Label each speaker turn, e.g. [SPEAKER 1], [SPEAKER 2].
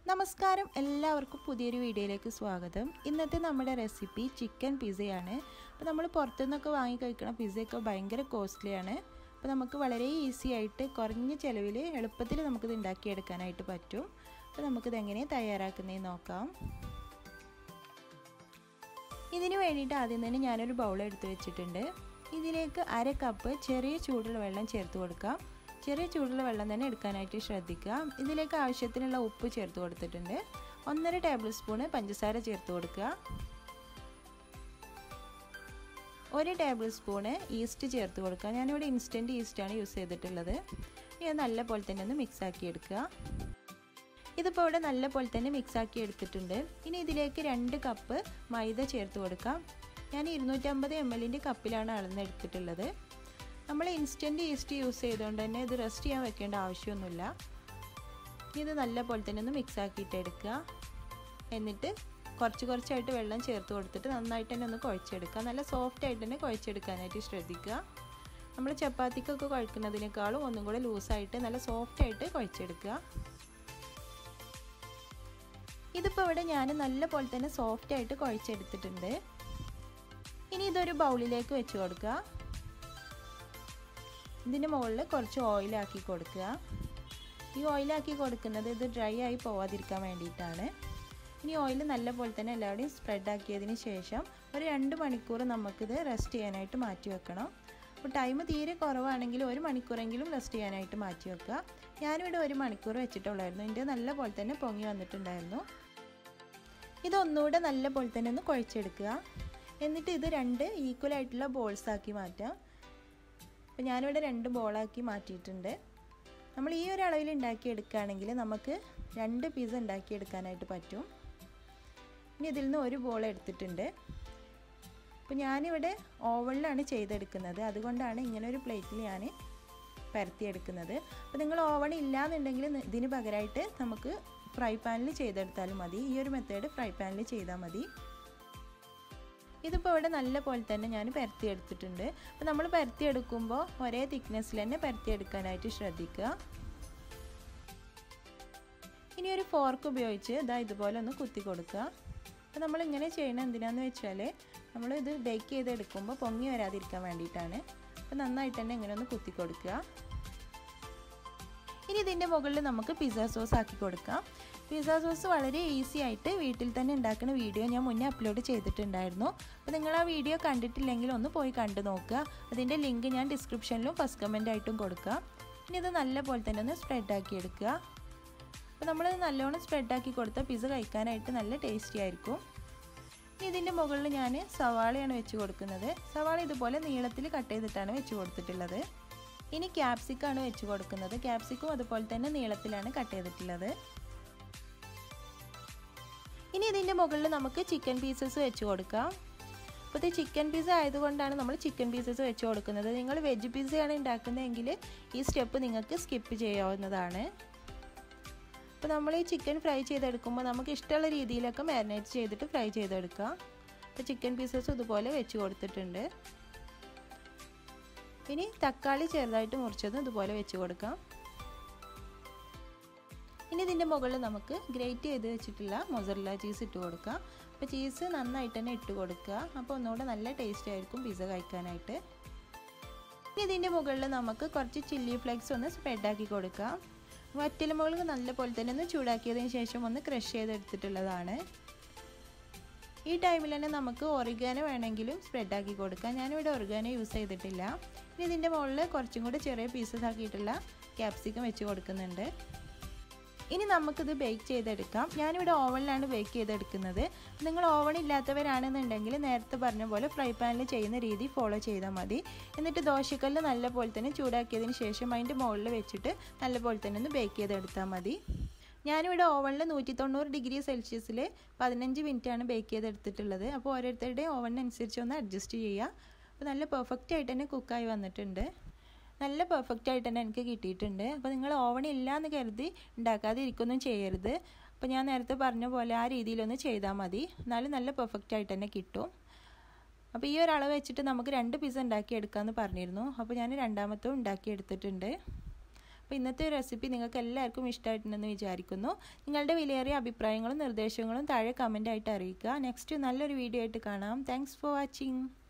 [SPEAKER 1] നമസ്കാരം എല്ലാവർക്കും പുതിയൊരു വീഡിയോയിലേക്ക് സ്വാഗതം ഇന്നത്തെ നമ്മുടെ റെസിപ്പി ചിക്കൻ പിസയാണ് അപ്പോൾ നമ്മൾ പുറത്തുനിന്നൊക്കെ വാങ്ങി കഴിക്കണ പിസയൊക്കെ ഭയങ്കര കോസ്റ്റ്ലിയാണ് അപ്പോൾ നമുക്ക് വളരെ ഈസി ആയിട്ട് കുറഞ്ഞ ചിലവിൽ എളുപ്പത്തിൽ നമുക്കിത് ഉണ്ടാക്കിയെടുക്കാനായിട്ട് പറ്റും അപ്പോൾ നമുക്കിത് എങ്ങനെ തയ്യാറാക്കുന്നതെന്ന് നോക്കാം ഇതിന് വേണ്ടിയിട്ട് ആദ്യം തന്നെ ഞാനൊരു ബൗൾ എടുത്ത് വെച്ചിട്ടുണ്ട് ഇതിലേക്ക് അര കപ്പ് ചെറിയ ചൂടുള്ള വെള്ളം ചേർത്ത് കൊടുക്കാം ചെറിയ ചൂടുള്ള വെള്ളം തന്നെ എടുക്കാനായിട്ട് ശ്രദ്ധിക്കുക ഇതിലേക്ക് ആവശ്യത്തിനുള്ള ഉപ്പ് ചേർത്ത് കൊടുത്തിട്ടുണ്ട് ഒന്നര ടേബിൾ സ്പൂണ് പഞ്ചസാര ചേർത്ത് കൊടുക്കുക ഒരു ടേബിൾ സ്പൂണ് ഈസ്റ്റ് ചേർത്ത് കൊടുക്കുക ഞാനിവിടെ ഇൻസ്റ്റൻറ്റ് ഈസ്റ്റാണ് യൂസ് ചെയ്തിട്ടുള്ളത് ഇനി നല്ല പോലെ തന്നെ ഒന്ന് മിക്സ് ആക്കി എടുക്കുക ഇതിപ്പോൾ ഇവിടെ നല്ല പോലെ തന്നെ മിക്സ് ആക്കി എടുത്തിട്ടുണ്ട് ഇനി ഇതിലേക്ക് രണ്ട് കപ്പ് മൈദ ചേർത്ത് കൊടുക്കാം ഞാൻ ഇരുന്നൂറ്റമ്പത് എം എല്ലിൻ്റെ കപ്പിലാണ് അളന്നെടുത്തിട്ടുള്ളത് നമ്മൾ ഇൻസ്റ്റൻറ്റ് ഈസ്റ്റ് യൂസ് ചെയ്തുകൊണ്ട് തന്നെ ഇത് റെസ്റ്റ് ചെയ്യാൻ വെക്കേണ്ട ആവശ്യമൊന്നുമില്ല ഇത് നല്ല പോലെ തന്നെ ഒന്ന് മിക്സ് ആക്കിയിട്ട് എടുക്കുക എന്നിട്ട് കുറച്ച് കുറച്ചായിട്ട് വെള്ളം ചേർത്ത് കൊടുത്തിട്ട് നന്നായിട്ട് തന്നെ ഒന്ന് കുഴച്ചെടുക്കുക നല്ല സോഫ്റ്റ് ആയിട്ട് തന്നെ കുഴച്ചെടുക്കാനായിട്ട് ശ്രദ്ധിക്കുക നമ്മൾ ചപ്പാത്തിക്കൊക്കെ കുഴക്കുന്നതിനേക്കാളും ഒന്നും കൂടെ ലൂസായിട്ട് നല്ല സോഫ്റ്റ് ആയിട്ട് കുഴച്ചെടുക്കുക ഇതിപ്പോൾ ഇവിടെ ഞാൻ നല്ല പോലെ തന്നെ സോഫ്റ്റ് ആയിട്ട് കുഴച്ചെടുത്തിട്ടുണ്ട് ഇനി ഇതൊരു ബൗളിലേക്ക് വെച്ച് കൊടുക്കുക ഇതിൻ്റെ മുകളിൽ കുറച്ച് ഓയിലാക്കി കൊടുക്കുക ഈ ഓയിലാക്കി കൊടുക്കുന്നത് ഇത് ഡ്രൈ ആയി പോവാതിരിക്കാൻ വേണ്ടിയിട്ടാണ് ഇനി ഓയിൽ നല്ല പോലെ തന്നെ എല്ലാവരുടെയും സ്പ്രെഡ് ആക്കിയതിന് ശേഷം ഒരു രണ്ട് മണിക്കൂർ നമുക്കിത് റെസ്റ്റ് ചെയ്യാനായിട്ട് മാറ്റി വെക്കണം അപ്പോൾ ടൈം തീരെ കുറവാണെങ്കിൽ ഒരു മണിക്കൂറെങ്കിലും റെസ്റ്റ് ചെയ്യാനായിട്ട് മാറ്റി വെക്കുക ഞാനിവിടെ ഒരു മണിക്കൂർ വെച്ചിട്ടുള്ളായിരുന്നു എൻ്റെ നല്ല പോലെ തന്നെ പൊങ്ങി വന്നിട്ടുണ്ടായിരുന്നു ഇതൊന്നുകൂടെ നല്ല പോലെ തന്നെ ഒന്ന് കുഴച്ചെടുക്കുക എന്നിട്ട് ഇത് രണ്ട് ഈക്വൽ ആയിട്ടുള്ള ബോൾസ് ആക്കി മാറ്റാം അപ്പോൾ ഞാനിവിടെ രണ്ട് ബോളാക്കി മാറ്റിയിട്ടുണ്ട് നമ്മൾ ഈ ഒരു അളവിൽ ഉണ്ടാക്കിയെടുക്കുകയാണെങ്കിൽ നമുക്ക് രണ്ട് പീസ് ഉണ്ടാക്കിയെടുക്കാനായിട്ട് പറ്റും ഇനി ഇതിൽ നിന്ന് ഒരു ബോൾ എടുത്തിട്ടുണ്ട് അപ്പോൾ ഞാനിവിടെ ഓവനിലാണ് ചെയ്തെടുക്കുന്നത് അതുകൊണ്ടാണ് ഇങ്ങനെ ഒരു പ്ലേറ്റിൽ ഞാൻ പരത്തിയെടുക്കുന്നത് അപ്പോൾ നിങ്ങൾ ഓവൺ ഇല്ലാന്നുണ്ടെങ്കിൽ ഇതിന് പകരമായിട്ട് നമുക്ക് ഫ്രൈ പാനിൽ ചെയ്തെടുത്താലും മതി ഈ ഒരു മെത്തേഡ് ഫ്രൈ പാനിൽ ചെയ്താൽ മതി ഇതിപ്പോൾ ഇവിടെ നല്ല പോലെ തന്നെ ഞാൻ പരത്തിയെടുത്തിട്ടുണ്ട് അപ്പോൾ നമ്മൾ പരത്തിയെടുക്കുമ്പോൾ ഒരേ തിക്നെസ്സിൽ തന്നെ പരത്തിയെടുക്കാനായിട്ട് ശ്രദ്ധിക്കുക ഇനി ഒരു ഫോർക്ക് ഉപയോഗിച്ച് ഇതാ ഇതുപോലെ ഒന്ന് കുത്തി കൊടുക്കുക അപ്പോൾ നമ്മൾ ഇങ്ങനെ ചെയ്യണത് എന്തിനാന്ന് വെച്ചാൽ നമ്മൾ ഇത് ബേക്ക് ചെയ്തെടുക്കുമ്പോൾ പൊങ്ങി വരാതിരിക്കാൻ വേണ്ടിയിട്ടാണ് അപ്പോൾ നന്നായിട്ട് തന്നെ ഇങ്ങനെ ഒന്ന് കുത്തി കൊടുക്കുക ഇനി ഇതിൻ്റെ മുകളിൽ നമുക്ക് പിസ്സ സോസ് ആക്കി കൊടുക്കാം പിസ്സ സോസ് വളരെ ഈസി ആയിട്ട് വീട്ടിൽ തന്നെ ഉണ്ടാക്കുന്ന വീഡിയോ ഞാൻ മുന്നേ അപ്ലോഡ് ചെയ്തിട്ടുണ്ടായിരുന്നു അപ്പോൾ നിങ്ങൾ ആ വീഡിയോ കണ്ടിട്ടില്ലെങ്കിൽ ഒന്ന് പോയി കണ്ടു നോക്കുക അതിൻ്റെ ലിങ്ക് ഞാൻ ഡിസ്ക്രിപ്ഷനിലും ഫസ്റ്റ് കമൻ്റ് ആയിട്ടും കൊടുക്കാം ഇനി ഇത് നല്ല പോലെ തന്നെ ഒന്ന് സ്പ്രെഡ് ആക്കി എടുക്കുക അപ്പോൾ നമ്മൾ നല്ലോണം സ്പ്രെഡ് ആക്കി കൊടുത്താൽ പിസ്സ കഴിക്കാനായിട്ട് നല്ല ടേസ്റ്റി ആയിരിക്കും ഇനി ഇതിൻ്റെ മുകളിൽ ഞാൻ സവാളയാണ് വെച്ച് കൊടുക്കുന്നത് സവാള ഇതുപോലെ നീളത്തിൽ കട്ട് ചെയ്തിട്ടാണ് വെച്ച് കൊടുത്തിട്ടുള്ളത് ഇനി ക്യാപ്സിക്കാണ് വെച്ച് കൊടുക്കുന്നത് ക്യാപ്സിക്കും അതുപോലെ തന്നെ നീളത്തിലാണ് കട്ട് ചെയ്തിട്ടുള്ളത് ഇനി ഇതിൻ്റെ മുകളിൽ നമുക്ക് ചിക്കൻ പീസസ് വെച്ച് കൊടുക്കാം അപ്പോൾ ഇത് ചിക്കൻ പീസ ആയതുകൊണ്ടാണ് നമ്മൾ ചിക്കൻ പീസസ് വെച്ച് കൊടുക്കുന്നത് നിങ്ങൾ വെജ് പിസ്സയാണ് ഉണ്ടാക്കുന്നതെങ്കിൽ ഈ സ്റ്റെപ്പ് നിങ്ങൾക്ക് സ്കിപ്പ് ചെയ്യാവുന്നതാണ് അപ്പോൾ നമ്മൾ ഈ ചിക്കൻ ഫ്രൈ ചെയ്തെടുക്കുമ്പോൾ നമുക്ക് ഇഷ്ടമുള്ള രീതിയിലൊക്കെ മാരിനേറ്റ് ചെയ്തിട്ട് ഫ്രൈ ചെയ്തെടുക്കാം അപ്പോൾ ചിക്കൻ പീസസ് ഇതുപോലെ വെച്ച് കൊടുത്തിട്ടുണ്ട് ഇനി തക്കാളി ചെറുതായിട്ട് മുറിച്ചതും ഇതുപോലെ വെച്ച് കൊടുക്കാം ഇനി ഇതിൻ്റെ മുകളിൽ നമുക്ക് ഗ്രേറ്റ് ചെയ്ത് വെച്ചിട്ടുള്ള മൊസറല്ല ചീസ് ഇട്ട് കൊടുക്കാം അപ്പോൾ ചീസ് നന്നായിട്ട് തന്നെ ഇട്ട് കൊടുക്കുക അപ്പോൾ ഒന്നുകൂടെ നല്ല ടേസ്റ്റ് ആയിരിക്കും പിസ്സ കഴിക്കാനായിട്ട് ഇനി ഇതിൻ്റെ മുകളിൽ നമുക്ക് കുറച്ച് ചില്ലി ഫ്ലേക്സ് ഒന്ന് സ്പ്രെഡാക്കി കൊടുക്കാം വറ്റലുമുളക് നല്ല പോലെ തന്നെ ഒന്ന് ചൂടാക്കിയതിന് ശേഷം ഒന്ന് ക്രഷ് ചെയ്തെടുത്തിട്ടുള്ളതാണ് ഈ ടൈമിൽ തന്നെ നമുക്ക് ഒറിഗാനോ വേണമെങ്കിലും സ്പ്രെഡാക്കി കൊടുക്കാം ഞാനിവിടെ ഒറിഗാനോ യൂസ് ചെയ്തിട്ടില്ല ഇനി ഇതിൻ്റെ മുകളിൽ കുറച്ചും കൂടി ചെറിയ പീസസ് ആക്കിയിട്ടുള്ള ക്യാപ്സിക്കം വെച്ച് കൊടുക്കുന്നുണ്ട് ഇനി നമുക്കിത് ബേക്ക് ചെയ്തെടുക്കാം ഞാനിവിടെ ഓവനിലാണ് ബേക്ക് ചെയ്തെടുക്കുന്നത് നിങ്ങൾ ഓവൺ ഇല്ലാത്തവരാണെന്നുണ്ടെങ്കിൽ നേരത്തെ പറഞ്ഞ പോലെ ഫ്രൈ പാനിൽ ചെയ്യുന്ന രീതി ഫോളോ ചെയ്താൽ മതി എന്നിട്ട് ദോശക്കല്ല് നല്ല പോലെ തന്നെ ചൂടാക്കിയതിന് ശേഷം അതിൻ്റെ മുകളിൽ വെച്ചിട്ട് നല്ല പോലെ തന്നെ ഒന്ന് ബേക്ക് ചെയ്തെടുത്താൽ മതി ഞാനിവിടെ ഓവനിൽ നൂറ്റി തൊണ്ണൂറ് ഡിഗ്രി സെൽഷ്യസിൽ പതിനഞ്ച് മിനിറ്റാണ് ബേക്ക് ചെയ്തെടുത്തിട്ടുള്ളത് അപ്പോൾ ഓരോരുത്തരുടെയും ഓവനനുസരിച്ച് ഒന്ന് അഡ്ജസ്റ്റ് ചെയ്യുക അപ്പോൾ നല്ല പെർഫെക്റ്റ് ആയിട്ട് തന്നെ കുക്കായി വന്നിട്ടുണ്ട് നല്ല പെർഫെക്റ്റ് ആയിട്ട് തന്നെ എനിക്ക് കിട്ടിയിട്ടുണ്ട് അപ്പോൾ നിങ്ങൾ ഓവൺ ഇല്ല എന്ന് കരുതി ഉണ്ടാക്കാതെ ഇരിക്കൊന്നും ചെയ്യരുത് അപ്പോൾ ഞാൻ നേരത്തെ പറഞ്ഞ പോലെ ആ രീതിയിലൊന്ന് ചെയ്താൽ മതി എന്നാലും നല്ല പെർഫെക്റ്റ് ആയിട്ട് തന്നെ കിട്ടും അപ്പോൾ ഈ ഒരളവ് വെച്ചിട്ട് നമുക്ക് രണ്ട് പീസ് ഉണ്ടാക്കി എടുക്കാമെന്ന് പറഞ്ഞിരുന്നു അപ്പോൾ ഞാൻ രണ്ടാമത്തും ഉണ്ടാക്കി എടുത്തിട്ടുണ്ട് അപ്പോൾ ഇന്നത്തെ റെസിപ്പി നിങ്ങൾക്ക് എല്ലാവർക്കും ഇഷ്ടമായിട്ടുണ്ടെന്ന് വിചാരിക്കുന്നു നിങ്ങളുടെ വിലയേറിയ അഭിപ്രായങ്ങളും നിർദ്ദേശങ്ങളും താഴെ കമൻ്റായിട്ട് അറിയിക്കുക നെക്സ്റ്റ് നല്ലൊരു വീഡിയോ ആയിട്ട് കാണാം താങ്ക്സ് ഫോർ വാച്ചിങ്